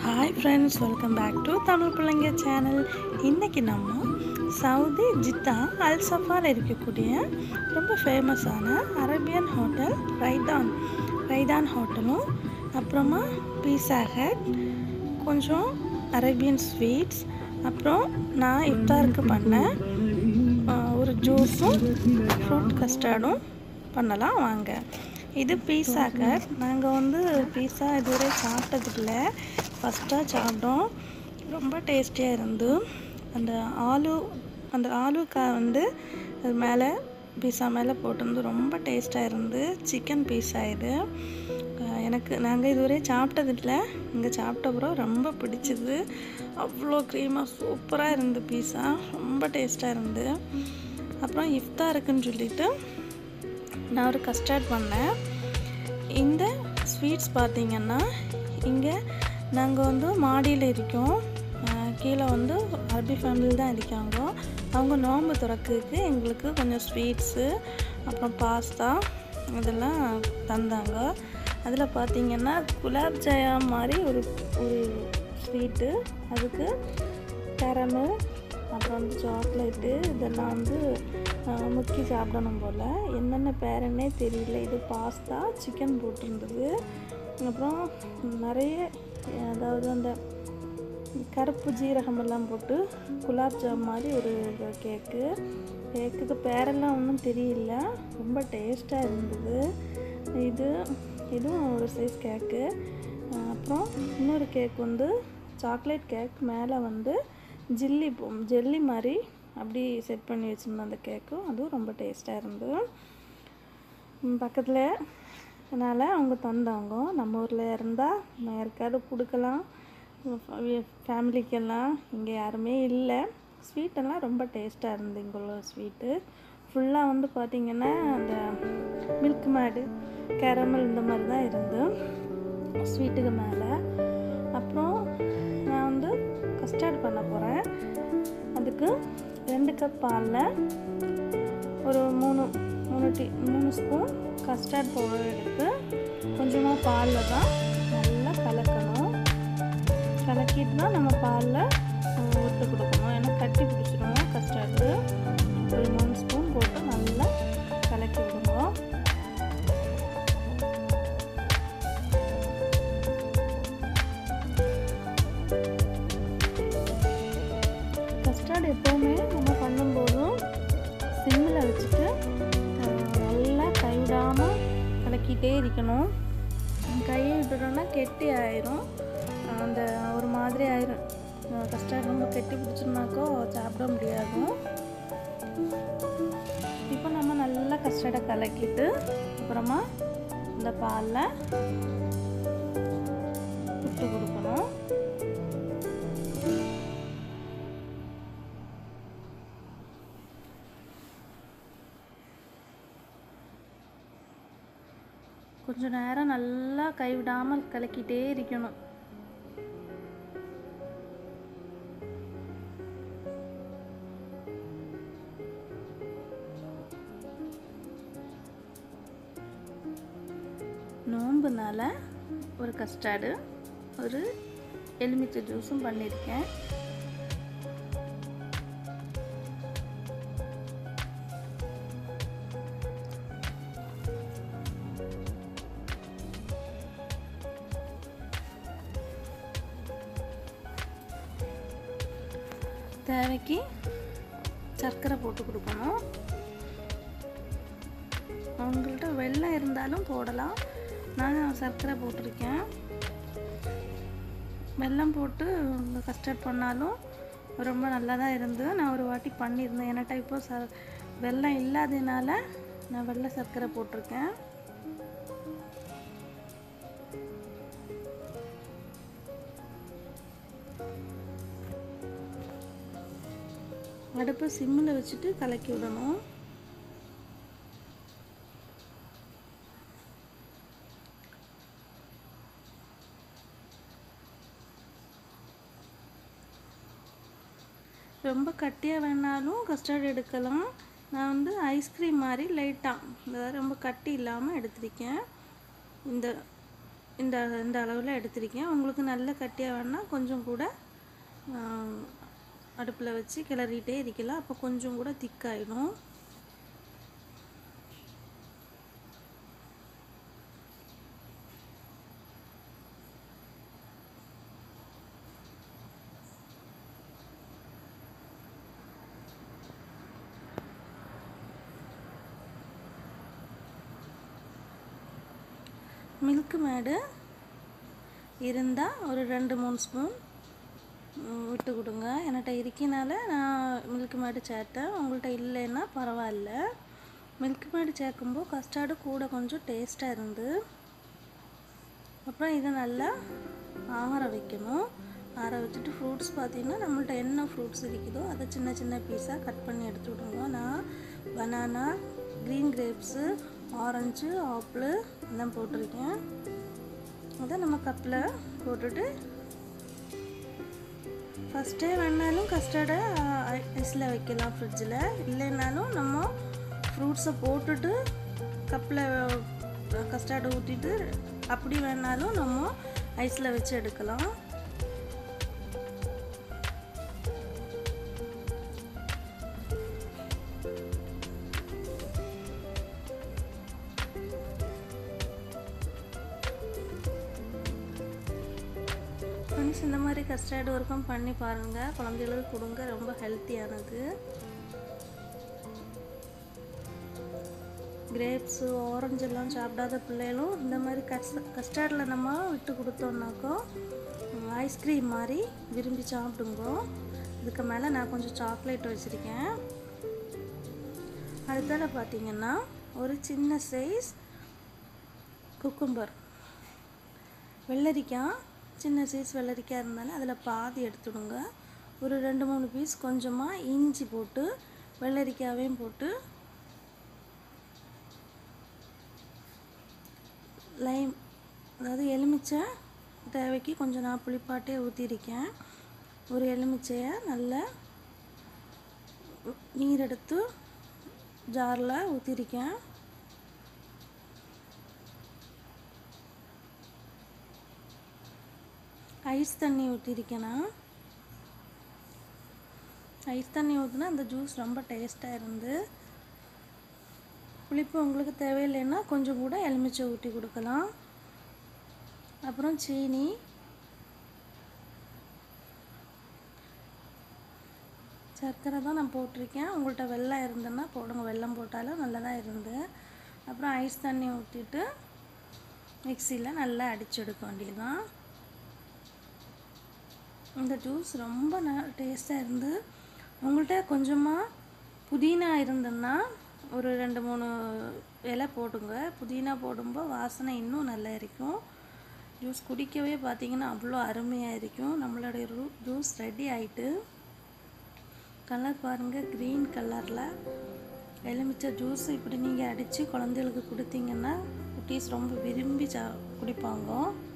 hi friends welcome back to Tamil பிள்ளைங்க channel இன்றைக்கி நம்ம சவுதி ஜித்தா அல் சஃபார் இருக்கக்கூடிய ரொம்ப ஃபேமஸான அரேபியன் ஹோட்டல் ரைதான் ரைதான் ஹோட்டலும் அப்புறமா பீஸா ஹட் கொஞ்சம் அரேபியன் ஸ்வீட்ஸ் அப்புறம் நான் இஃப்தாருக்கு பண்ண ஆஹ், ஒரு ஜூஸும் ஃப்ரூட் கஸ்டர்டும் பண்ணலாம் வாங்க இது பீஸா கட் நாங்கள் வந்து பீஸா இதுவரை சாப்பிட்டதில்ல ஃபஸ்ட்டாக சாப்பிட்டோம் ரொம்ப டேஸ்டியாக இருந்து அந்த ஆலு அந்த ஆலுக்கா வந்து அது மேலே பீஸா மேலே போட்டிருந்து ரொம்ப டேஸ்ட்டாக இருந்து சிக்கன் பீஸா இது அஹ் எனக்கு நாங்கள் இதுவரை சாப்பிட்டதில்ல இங்கே சாப்பிட்ட அப்புறம் ரொம்ப பிடிச்சது அவ்வளோ க்ரீமாக சூப்பராக இருந்து பீஸா ரொம்ப டேஸ்ட்டாக இருந்து அப்புறம் இஃப்தாருக்குன்னு சொல்லிட்டு நான் ஒரு கஸ்டர்ட் பண்ணேன் இந்த ஸ்வீட்ஸ் பார்த்தீங்கன்னா இங்கே நாங்கள் வந்து மாடியில் இருக்கோம் அஹ் கீழே வந்து அரபி ஃபேமிலி தான் இருக்காங்க அவங்க நோன்பு திறக்கிறதுக்கு எங்களுக்கு கொஞ்சம் ஸ்வீட்ஸு அப்புறம் பாஸ்தா இதெல்லாம் தந்தாங்க அதில் பார்த்தீங்கன்னா குலாப் ஜாயா மாதிரி ஒரு ஒரு ஸ்வீட்டு அதுக்கு கேரமல் அப்புறம் வந்து சாக்லேட்டு இதெல்லாம் வந்து ஆஹ், முக்கி சாப்பிடணும் போல் என்னென்ன பேருன்னே தெரியல இது பாஸ்தா சிக்கன் போட்டிருந்தது அப்புறம் நிறைய அதாவது அந்த கருப்பு ஜீரகம் எல்லாம் போட்டு குலாப் ஜாம் மாதிரி ஒரு கேக்கு கேக்குக்கு பேரெல்லாம் ஒன்றும் தெரியல ரொம்ப டேஸ்ட்டாக இருந்தது இது இதுவும் ஒரு சைஸ் கேக்கு அஹ் அப்புறம் இன்னொரு கேக் வந்து சாக்லேட் கேக் மேலே வந்து ஜில்லி போ- ஜெல்லி மாதிரி அப்படி செட் பண்ணி வச்சுருந்தேன் அந்த கேக்கும் அதுவும் ரொம்ப டேஸ்ட்டாக இருந்தது ம், பக்கத்தில் அதனால் அவங்க தந்தாங்க நம்ம ஊரில் இருந்தால் நம்ம யாருக்காவது கொடுக்கலாம் ஃபேமிலிக்கெல்லாம் இங்கே யாருமே இல்லை ஸ்வீட்டெல்லாம் ரொம்ப டேஸ்ட்டாக இருந்து இங்கே உள்ள ஸ்வீட்டு ஃபுல்லாக வந்து பார்த்திங்கன்னா அந்த மில்க் மேடு கேரமல் இந்த மாதிரி தான் இருந்து ஸ்வீட்டுக்கு மேலே அப்புறம் நான் வந்து கஸ்டர்ட் பண்ண போகிறேன் அதுக்கு ரெண்டு கப் பாலில் ஒரு மூணு மூணு டீ மூணு ஸ்பூன் கஸ்டர்ட் பவுடர் எடுத்து கொஞ்சமாக பாலில் தான் நல்லா கலக்கணும் கலக்கிட்டு தான் நம்ம பாலில் விட்டு கொடுக்கணும் ஏன்னா கட்டி பிடிச்சிடும் கஸ்டர்டு ஒரு மூணு ஸ்பூன் போட்டு நல்லா கலக்கி விடுங்க கஸ்டர்ட் எப்போவுமே நம்ம பண்ணும்போதும் சிம்மில் வச்சுட்டு அஹ், நல்லா கைவிடாமல் கலக்கிட்டே இருக்கணும் கையை விட்டுட்டோம்னா கெட்டி ஆயிரும் அஹ், அந்த ஒரு மாதிரி ஆயிரும் கஸ்டர்ட் ரொம்ப கெட்டி பிடிச்சோம்னாக்கோ சாப்பிட முடியாது இப்போ நம்ம நல்லா கஸ்டர்டை கலக்கிட்டு அப்புறமா இந்த பாலில் விட்டு கொடுக்கணும் கொஞ்ச நேரம் நல்லா கைவிடாமல் கலக்கிட்டே இருக்கணும் நோம்புனால ஒரு கஸ்டர்டு ஒரு எலுமிச்சை ஜூஸும் பண்ணியிருக்கேன் தேவைக்கு சர்க்கரை போட்டு கொடுக்கணும் உங்கள்கிட்ட வெள்ளம் இருந்தாலும் போடலாம் நான் சர்க்கரை போட்டிருக்கேன் வெல்லம் போட்டு கஸ்டர்ட் பண்ணாலும் ரொம்ப நல்லா தான் இருந்து நான் ஒரு வாட்டி பண்ணியிருந்தேன் என்கிட்ட இப்போ ச வெல்லம் இல்லாததுனால நான் வெள்ளை சர்க்கரை போட்டிருக்கேன் அடுப்பை சிம்மில் வச்சுட்டு கலக்கி விடணும் ரொம்ப கட்டியாக வேணாலும் கஸ்டர்ட் எடுக்கலாம் நான் வந்து ஐஸ்கிரீம் மாதிரி லைட்டாக இந்த ரொம்ப கட்டி இல்லாமல் எடுத்திருக்கேன் இந்த இந்த இந்த அளவில் எடுத்திருக்கேன் உங்களுக்கு நல்ல கட்டியாக வேணால் கொஞ்சம் கூட அடுப்பில் வச்சு கிளறிட்டே இருக்கலாம் அப்போ கொஞ்சம் கூட திக்காயிடும் மில்க் மேடு இருந்தால் ஒரு ரெண்டு மூணு ஸ்பூன் விட்டு கொடுங்க என்கிட்ட இருக்கனால நான் மில்க் மேடு சேர்த்தேன் உங்கள்கிட்ட இல்லைன்னா பரவாயில்ல மில்க் மேடு சேர்க்கும்போது கஸ்டார்டு கூட கொஞ்சம் டேஸ்ட்டாக இருந்து அப்புறம் இதை நல்லா ஆற வைக்கணும் ஆற வச்சுட்டு ஃப்ரூட்ஸ் பார்த்திங்கன்னா நம்மள்ட்ட என்ன ஃப்ரூட்ஸ் இருக்குதோ அதை சின்ன சின்ன பீஸாக கட் பண்ணி எடுத்து விடுங்க நான் banana green grapes orange apple எல்லாம் போட்டிருக்கேன் அதை நம்ம கப்பில் போட்டுட்டு ஃபஸ்ட்டே வேணாலும் கஸ்டர்டை ஐஸில் வைக்கலாம் ஃப்ரிட்ஜில் இல்லைனாலும் நம்ம ஃப்ரூட்ஸை போட்டுட்டு கப்பில் கஸ்டர்டை ஊற்றிட்டு அப்படி வேணாலும் நம்ம ஐஸில் வச்சு எடுக்கலாம் ஃப்ரெண்ட்ஸ் இந்த மாதிரி கஸ்டர்ட் ஒர்க்கும் பண்ணி பாருங்கள் குழந்தைகளுக்கு கொடுங்க ரொம்ப ஹெல்த்தியானது கிரேப்ஸு ஆரஞ்சு எல்லாம் சாப்பிடாத பிள்ளைகளும் இந்த மாதிரி கஸ் கஸ்டர்டில் நம்ம விட்டு கொடுத்தோம்னாக்கோ ஐஸ்கிரீம் மாதிரி விரும்பி சாப்பிடுங்க இதுக்கு மேலே நான் கொஞ்சம் சாக்லேட் வச்சுருக்கேன் அடுத்தால பார்த்தீங்கன்னா ஒரு சின்ன சைஸ் குக்கும்பர் வெள்ளரிக்காய் சின்ன சைஸ் வெள்ளரிக்காய் இருந்தாலும் அதில் பாதி எடுத்துடுங்க ஒரு ரெண்டு மூணு பீஸ் கொஞ்சமாக இஞ்சி போட்டு வெள்ளரிக்காவையும் போட்டு லைம் அதாவது எலுமிச்சை தேவைக்கு கொஞ்சம் நான் புளிப்பாட்டே ஊற்றிருக்கேன் ஒரு எலுமிச்சையை நல்லா நீர் எடுத்து ஜாரில் ஊற்றிருக்கேன் ஐஸ் தண்ணி ஊற்றிருக்கேன்னா ஐஸ் தண்ணி ஊற்றினா அந்த ஜூஸ் ரொம்ப டேஸ்ட்டாக இருந்து புளிப்பு உங்களுக்கு தேவையில்லைன்னா கொஞ்சம் கூட எலுமிச்சை ஊற்றி கொடுக்கலாம் அப்புறம் சீனி சர்க்கரை தான் நான் போட்டிருக்கேன் உங்கள்கிட்ட வெல்லம் இருந்ததுன்னா போடுங்க வெல்லம் போட்டாலும் நல்லதாக இருந்து அப்புறம் ஐஸ் தண்ணி ஊற்றிட்டு மிக்சியில் நல்லா அடிச்சு எடுக்க வேண்டியதுதான் இந்த ஜூஸ் ரொம்ப ந டேஸ்ட்டாக இருந்து உங்கள்கிட்ட கொஞ்சமாக புதினா இருந்ததுன்னா ஒரு ரெண்டு மூணு இலை போடுங்க புதினா போடும்போது வாசனை இன்னும் நல்லா இருக்கும் ஜூஸ் குடிக்கவே பார்த்தீங்கன்னா அவ்வளோ அருமையாக இருக்கும் நம்மளுடைய ரூ ஜூஸ் ரெடி ஆயிட்டு கலர் பாருங்கள் க்ரீன் கலரில் எலுமிச்சை ஜூஸ் இப்படி நீங்கள் அடித்து குழந்தைகளுக்கு கொடுத்தீங்கன்னா குட்டீஸ் ரொம்ப விரும்பி சா குடிப்பாங்க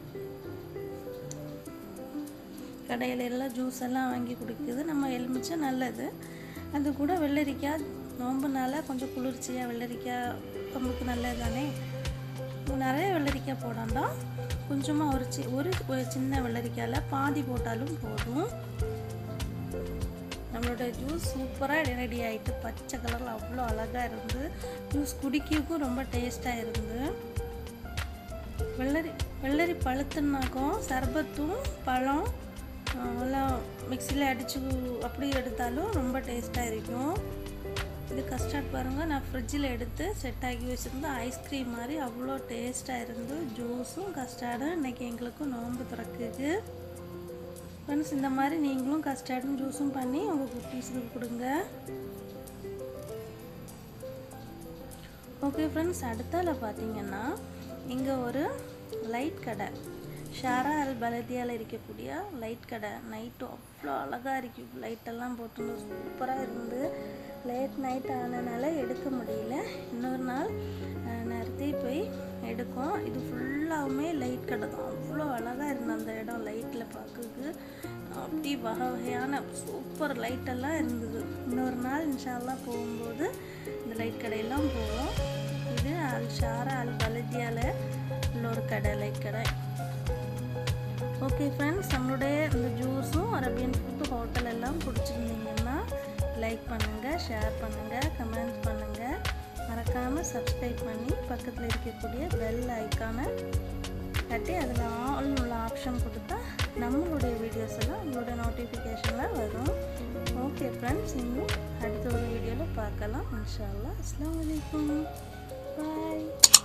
கடையில எல்லாம் ஜூஸ் எல்லாம் வாங்கி குடிக்குது நம்ம எலுமிச்சை நல்லது அது கூட வெள்ளரிக்காய் நோம்புனால கொஞ்சம் குளிர்ச்சியாக வெள்ளரிக்காய் உடம்புக்கு நல்லது தானே நிறைய வெள்ளரிக்காய் போடாண்டா கொஞ்சமாக ஒரு சி ஒரு ஒரு சின்ன வெள்ளரிக்காயில் பாதி போட்டாலும் போதும் நம்மளோட ஜூஸ் சூப்பராக ரெடி ஆகிட்டு பச்சை கலரில் அவ்வளோ அழகாக இருந்து ஜூஸ் குடிக்கவும் ரொம்ப டேஸ்ட்டாக இருந்து வெள்ளரி வெள்ளரி பழுத்துனாக்கும் சர்பத்தும் பழம் எல்லாம் மிக்சியில் அடித்து அப்படி எடுத்தாலும் ரொம்ப டேஸ்ட்டாக இருக்கும் இது கஸ்டர்ட் பாருங்கள் நான் ஃப்ரிட்ஜில் எடுத்து செட் ஆக்கி வச்சுருந்து ஐஸ்கிரீம் மாதிரி அவ்வளோ டேஸ்ட்டாக இருந்து ஜூஸும் கஸ்டர்டும் இன்றைக்கி எங்களுக்கு நோன்பு திறக்குது ஃப்ரெண்ட்ஸ் இந்த மாதிரி நீங்களும் கஸ்டர்டும் ஜூஸும் பண்ணி உங்கள் குட்டீஸுக்கு கொடுங்க ஓகே ஃப்ரெண்ட்ஸ் அடுத்தால பார்த்தீங்கன்னா இங்கே ஒரு லைட் கடை ஷாரா அல் பலதியாவில் இருக்கக்கூடிய லைட் கடை நைட்டு அவ்வளோ அழகாக இருக்கும் லைட்டெல்லாம் போட்டு சூப்பராக இருந்து லேட் நைட் ஆனனால எடுக்க முடியல இன்னொரு நாள் நிறுத்தி போய் எடுக்கும் இது ஃபுல்லாகவுமே லைட் கடை தான் அவ்வளோ அழகாக இருந்த அந்த இடம் லைட்டில் பார்க்கறதுக்கு அப்படி வகை வகையான சூப்பர் லைட்டெல்லாம் இருந்தது இன்னொரு நாள் இன்ஷால்லாம் போகும்போது இந்த லைட் கடையெல்லாம் போவோம் இது அல் ஷாரா அல் பலதியாவில் உள்ள ஒரு கடை லைட் கடை ஓகே ஃப்ரெண்ட்ஸ் நம்மளுடைய இந்த ஜூஸும் அரபியன் ஃபுட்டு ஹோட்டல் எல்லாம் பிடிச்சிருந்தீங்கன்னா லைக் பண்ணுங்கள் ஷேர் பண்ணுங்கள் கமெண்ட் பண்ணுங்கள் மறக்காமல் சப்ஸ்கிரைப் பண்ணி பக்கத்தில் இருக்கக்கூடிய பெல் ஐக்கானை தட்டி அதில் ஆல் உள்ள ஆப்ஷன் கொடுத்தா நம்மளுடைய வீடியோஸ் எல்லாம் உங்களோட நோட்டிஃபிகேஷனில் வரும் ஓகே ஃப்ரெண்ட்ஸ் இன்னும் அடுத்த ஒரு வீடியோவில் பார்க்கலாம் இன்ஷால்லா அஸ்லாம் வலைக்கம் பாய்